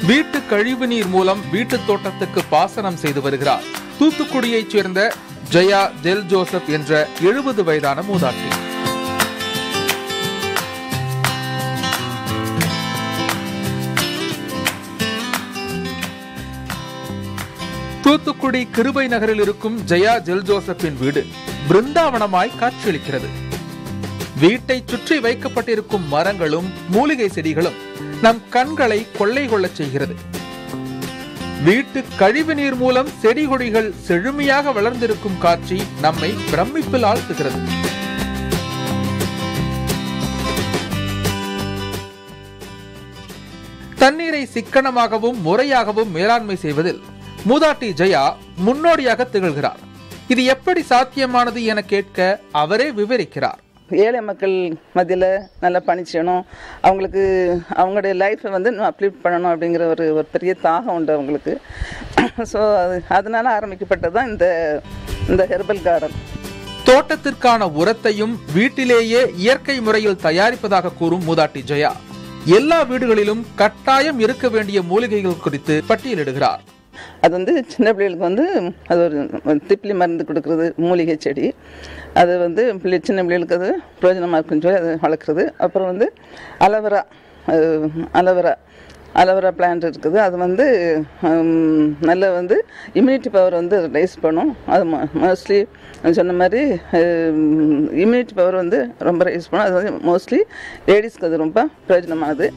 வீட்டு கழிவு நீர் மூலம் வீட்டு தோட்டத்துக்கு பாசனம் செய்து வருகிறார் தூத்துக்குடியைச் சேர்ந்த ஜெயா ஜெல் ஜோசப் என்ற எழுபது வயதான மூதாட்டி தூத்துக்குடி கிருபை நகரில் இருக்கும் ஜெயா ஜெல் ஜோசப்பின் வீடு பிருந்தாவனமாய் காட்சியளிக்கிறது வீட்டை சுற்றி வைக்கப்பட்டிருக்கும் மரங்களும் மூலிகை செடிகளும் நம் கண்களை கொள்ளை கொள்ளச் செய்கிறது வீட்டு கழிவு நீர் மூலம் செடி கொடிகள் செழுமையாக வளர்ந்திருக்கும் காட்சி நம்மை பிரமிப்பில் ஆழ்த்துகிறது தண்ணீரை சிக்கனமாகவும் முறையாகவும் மேலாண்மை செய்வதில் மூதாட்டி ஜெயா முன்னோடியாக திகழ்கிறார் இது எப்படி சாத்தியமானது என கேட்க அவரே விவரிக்கிறார் ஏழை மக்கள் மத்தியில் நல்லா பணி செய்யணும் அவங்களுக்கு அவங்களுடைய லைஃப்பை வந்து இன்னும் அப்லிஃப்ட் பண்ணணும் அப்படிங்கிற ஒரு ஒரு பெரிய தாகம் உண்டு அவங்களுக்கு ஸோ அது அதனால ஆரம்பிக்கப்பட்டது தான் இந்த இந்த ஹெர்பல் கார்டன் தோட்டத்திற்கான உரத்தையும் வீட்டிலேயே இயற்கை முறையில் தயாரிப்பதாக கூறும் மூதாட்டி ஜெயா எல்லா வீடுகளிலும் கட்டாயம் இருக்க வேண்டிய மூலிகைகள் குறித்து பட்டியலிடுகிறார் அது வந்து சின்ன பிள்ளைகளுக்கு வந்து அது ஒரு திப்பிலி மருந்து கொடுக்குறது மூலிகை செடி அது வந்து பிள்ளை சின்ன பிள்ளைகளுக்கு அது பிரயோஜனமாக இருக்குன்னு சொல்லி அது வளர்க்குறது அப்புறம் வந்து அலவரா அலவரா அலோவேரா பிளான்ட் இருக்குது அது வந்து ஹம், நல்ல வந்து இம்யூனிட்டி பவர் வந்து ரைஸ் பண்ணும் அது மோஸ்ட்லி சொன்ன மாதிரி இம்யூனிட்டி பவர் வந்து ரொம்ப ரைஸ் பண்ணும் அது வந்து மோஸ்ட்லி லேடிஸ்க்கு அது ரொம்ப பிரயோஜனமானது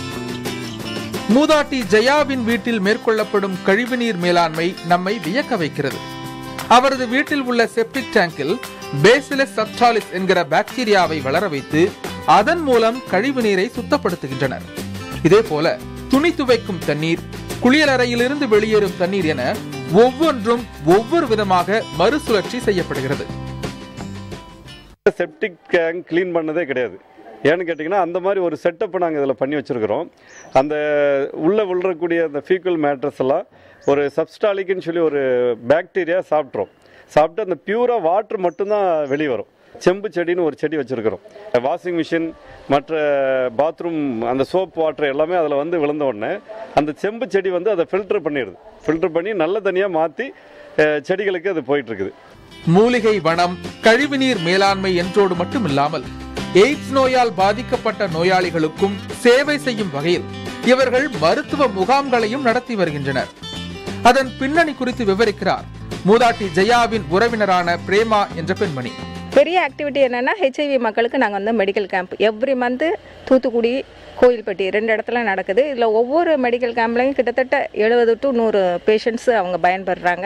மூதாட்டி ஜெயாவின் வீட்டில் மேற்கொள்ளப்படும் கழிவுநீர் மேலாண்மை நம்மை வியக்க வைக்கிறது அவரது வீட்டில் உள்ள செப்டிக் டேங்கில் பேசிலஸ் சப்டாலிஸ் என்கிற பாக்டீரியாவை வளர வைத்து அதன் மூலம் கழிவு நீரை சுத்தப்படுத்துகின்றனர் இதே போல துணி துவைக்கும் தண்ணீர் குளியலறையிலிருந்து வெளியேறும் தண்ணீர் என ஒவ்வொன்றும் ஒவ்வொரு விதமாக மறுசுழற்சி செய்யப்படுகிறது செப்டிக் டேங்க் க்ளீன் பண்ணதே கிடையாது ஏன்னு கேட்டிங்கன்னா அந்த மாதிரி ஒரு செட்டப்பை நாங்கள் இதில் பண்ணி வச்சுருக்கிறோம் அந்த உள்ளே விழுறக்கூடிய அந்த ஃபீக்கல் மேட்ரஸ் எல்லாம் ஒரு சப்ஸ்டாலிக்குன்னு சொல்லி ஒரு பாக்டீரியா சாப்பிட்றோம் சாப்பிட்டு அந்த பியூராக வாட்டர் மட்டும்தான் வெளியே வரும் செம்பு செடின்னு ஒரு செடி வச்சுருக்கிறோம் வாஷிங் மிஷின் மற்ற பாத்ரூம் அந்த சோப் வாட்டர் எல்லாமே அதில் வந்து விழுந்த உடனே அந்த செம்பு செடி வந்து அதை ஃபில்டர் பண்ணிடுது ஃபில்டர் பண்ணி நல்ல தனியாக மாற்றி செடிகளுக்கு அது போயிட்டுருக்குது மூலிகை வனம் கழிவுநீர் மேலாண்மை என்றோடு மட்டுமில்லாமல் எய்ட்ஸ் நோயால் பாதிக்கப்பட்ட நோயாளிகளுக்கும் சேவை செய்யும் வகையில் இவர்கள் மருத்துவ முகாம்களையும் நடத்தி வருகின்றனர் அதன் பின்னணி குறித்து விவரிக்கிறார் மூதாட்டி ஜெயாவின் உறவினரான பிரேமா என்ற பெண்மணி பெரிய ஆக்டிவிட்டி என்னென்னா ஹெச்ஐவி மக்களுக்கு நாங்கள் வந்து medical camp every month Thoothukudi Kovilpatti ரெண்டு இடத்துல நடக்குது இதில் ஒவ்வொரு மெடிக்கல் கேம்ப்லையும் கிட்டத்தட்ட எழுபது டு நூறு பேஷண்ட்ஸ் அவங்க பயன்படுறாங்க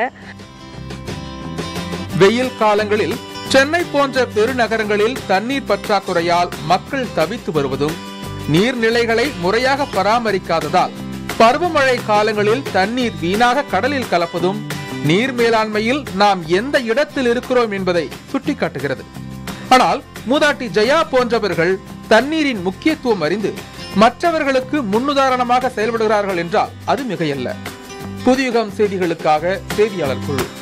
வெயில் காலங்களில் சென்னை போன்ற பெருநகரங்களில் தண்ணீர் பற்றாக்குறையால் மக்கள் தவித்து வருவதும் நீர்நிலைகளை முறையாக பராமரிக்காததால் பருவமழை காலங்களில் தண்ணீர் வீணாக கடலில் கலப்பதும் நீர் மேலாண்மையில் நாம் எந்த இடத்தில் இருக்கிறோம் என்பதை சுட்டிக்காட்டுகிறது ஆனால் மூதாட்டி ஜெயா போன்றவர்கள் தண்ணீரின் முக்கியத்துவம் அறிந்து மற்றவர்களுக்கு முன்னுதாரணமாக செயல்படுகிறார்கள் என்றால் அது மிகையல்ல புதியுகம் செய்திகளுக்காக செய்தியாளர் குழு